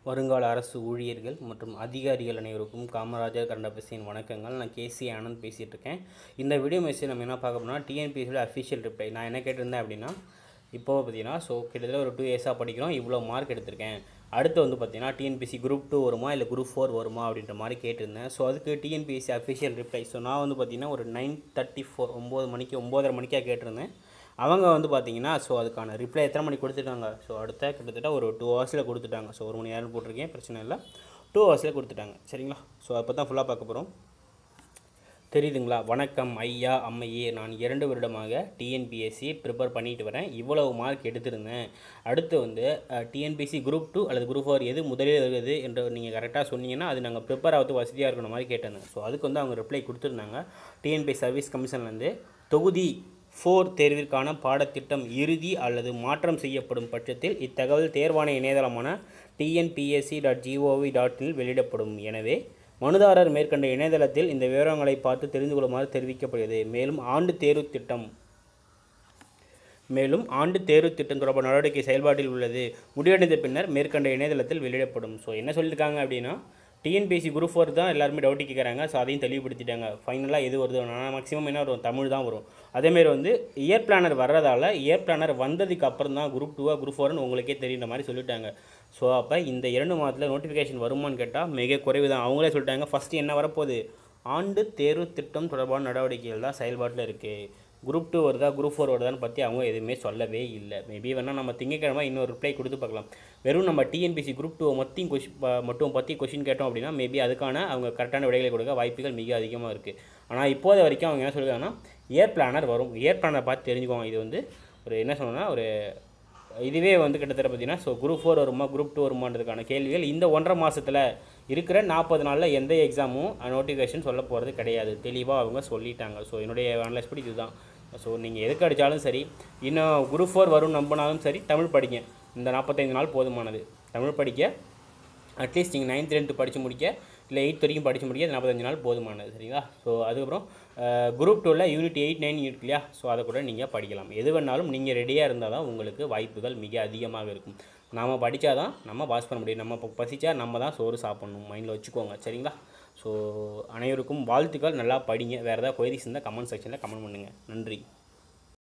வருங்கால அரசு ஊழியர்கள் மற்றும் அதிகாரிகள் அனைவருக்கும் காமராஜர் கரண்டபசியின் வணக்கங்கள் நான் கேசி ஆனந்த் பேசிகிட்டு இருக்கேன் இந்த வீடியோ மெசேஜ் நம்ம என்ன பார்க்க போனால் டிஎன்பிஎஸ்சியோட அஃபிஷியல் ரிப்ளை நான் என்ன கேட்டிருந்தேன் அப்படின்னா இப்போ பார்த்தீங்கன்னா ஸோ கிட்டத்தட்ட ஒரு டூ இயர்ஸாக படிக்கிறோம் இவ்வளோ மார்க் எடுத்திருக்கேன் அடுத்து வந்து பார்த்தீங்கன்னா டிஎன்பிசி குரூப் டூ வருமா இல்லை குரூப் ஃபோர் வருமா அப்படின்ற மாதிரி கேட்டிருந்தேன் ஸோ அதுக்கு டிஎன்பிஎஸ்சி அஃபிஷியல் ரிப்ளை ஸோ நான் வந்து பார்த்தீங்கன்னா ஒரு நைன் தேர்ட்டி ஃபோர் ஒம்பது மணிக்கு ஒம்போதரை மணிக்காக கேட்டிருந்தேன் அவங்க வந்து பார்த்தீங்கன்னா ஸோ அதுக்கான ரிப்ளை எத்தனை மணிக்கு கொடுத்துட்டாங்க ஸோ அடுத்த கிட்டத்தட்ட ஒரு டூ ஹவர்ஸில் கொடுத்துட்டாங்க ஸோ ஒரு மணி நேரம் போட்டிருக்கேன் பிரச்சனை இல்லை டூ ஹவர்ஸில் கொடுத்துட்டாங்க சரிங்களா ஸோ அப்போ தான் ஃபுல்லாக பார்க்க போகிறோம் தெரியுதுங்களா வணக்கம் ஐயா அம்மையே நான் இரண்டு வருடமாக டிஎன்பிஎஸ்சி ப்ரிப்பேர் பண்ணிட்டு வரேன் இவ்வளவு மார்க் எடுத்திருந்தேன் அடுத்து வந்து டிஎன்பிஎஸ்சி குரூப் டூ அல்லது குரூப் ஃபோர் எது முதலில் வருது என்று நீங்கள் கரெக்டாக சொன்னீங்கன்னா அது நாங்கள் ப்ரிப்பேர் ஆகிறது வசதியாக இருக்கிற மாதிரி கேட்டேன் ஸோ அதுக்கு வந்து அவங்க ரிப்ளை கொடுத்துருந்தாங்க டிஎன்பிஎஸ் சர்வீஸ் கமிஷன்லேருந்து தொகுதி ஃபோர் தேர்விற்கான பாடத்திட்டம் இறுதி அல்லது மாற்றம் செய்யப்படும் பட்சத்தில் இத்தகவல் தேர்வாணைய இணையதளமான டிஎன்பிஎஸ்சி டாட் ஜிஓவி டாட் இல் வெளியிடப்படும் எனவே மனுதாரர் மேற்கண்ட இணையதளத்தில் இந்த விவரங்களை பார்த்து தெரிந்து கொள்ளுமாறு தெரிவிக்கப்படுகிறது மேலும் ஆண்டு தேர்வு திட்டம் மேலும் ஆண்டு தேர்வு திட்டம் தொடர்பான நடவடிக்கை செயல்பாட்டில் உள்ளது முடிவடைந்த பின்னர் மேற்கண்ட இணையதளத்தில் வெளியிடப்படும் ஸோ என்ன சொல்லியிருக்காங்க அப்படின்னா டிஎன்பிஎஸ்சி குரூப் ஃபோர் தான் எல்லாருமே டவுட் கேட்குறாங்க ஸோ அதையும் தெளிவுபடுத்திட்டாங்க ஃபைனலாக எது வருது மேக்ஸிமம் என்ன வரும் தமிழ் தான் வரும் அதேமாரி வந்து இயர் பிளானர் வர்றதால இயர் பிளானர் வந்ததுக்கு அப்புறம் தான் குரூப் டூவாக குரூப் ஃபோர்னு உங்களுக்கே தெரியுற மாதிரி சொல்லிட்டாங்க ஸோ அப்போ இந்த இரண்டு மாதத்தில் நோட்டிஃபிகேஷன் வருமான்னு கேட்டால் மிக குறைவு தான் அவங்களே சொல்லிட்டாங்க ஃபஸ்ட்டு என்ன வரப்போகுது ஆண்டு தேர்வு திட்டம் தொடர்பான நடவடிக்கைகள் தான் செயல்பாட்டில் இருக்குது குரூப் டூ வருதா குரூப் ஃபோர் வருதான்னு பற்றி அவங்க எதுவுமே சொல்லவே இல்லை மேபி வேணால் நம்ம திங்கக்கிழமை இன்னொரு ரிப்ளை கொடுத்து பார்க்கலாம் வெறும் நம்ம டிஎன்பிசி குரூப் டூ மொத்தம் கொஷின் மட்டும் பற்றி கொஷின் கேட்டோம் அப்படின்னா மேபி அதுக்கான அவங்க கரெக்டான விடைகளை கொடுக்க வாய்ப்புகள் மிக அதிகமாக இருக்குது ஆனால் இப்போது வரைக்கும் அவங்க என்ன சொல்லுவாங்கன்னா இயர் பிளானர் வரும் இயர் பிளானர் பார்த்து தெரிஞ்சுக்கோங்க இது வந்து ஒரு என்ன சொல்லணும்னா ஒரு இதுவே வந்து கிட்டத்தட்ட பார்த்தீங்கன்னா ஸோ குரூப் ஃபோர் வருமா குரூப் டூ வருமான்றதுக்கான கேள்விகள் இந்த ஒன்றரை மாதத்தில் இருக்கிற நாற்பது நாளில் எந்த எக்ஸாமும் நோட்டிஃபிகேஷன் சொல்ல போகிறது கிடையாது தெளிவாக அவங்க சொல்லிட்டாங்க ஸோ என்னுடைய அனலைஸ் படி இதுதான் ஸோ நீங்கள் எதுக்கு அடித்தாலும் சரி இன்னும் குரூப் ஃபோர் வரும் நம்பினாலும் சரி தமிழ் படிங்க இந்த நாற்பத்தைந்து நாள் போதுமானது தமிழ் படிக்க அட்லீஸ்ட் நீங்கள் நைன்த் டென்த்து படித்து முடிக்க இல்லை எயித் வரைக்கும் படித்து முடிக்க நாற்பத்தஞ்சு நாள் போதுமானது சரிங்களா ஸோ அதுக்கப்புறம் குரூப் டூவில் யூனிட் எயிட் நைன் யூனிட் இல்லையா ஸோ அதை கூட நீங்கள் படிக்கலாம் எது வேணாலும் நீங்கள் ரெடியாக இருந்தால் தான் உங்களுக்கு வாய்ப்புகள் மிக அதிகமாக இருக்கும் நாம் படித்தா தான் நம்ம பாஸ் பண்ண முடியும் நம்ம இப்போ பசிச்சா நம்ம தான் சோறு சாப்பிட்ணும் மைண்டில் வச்சுக்கோங்க சரிங்களா ஸோ அனைவருக்கும் வாழ்த்துக்கள் நல்லா படிங்க வேறு ஏதாவது கொயரிஸ் இருந்தால் கமெண்ட் செக்ஷனில் கமெண்ட் பண்ணுங்கள் நன்றி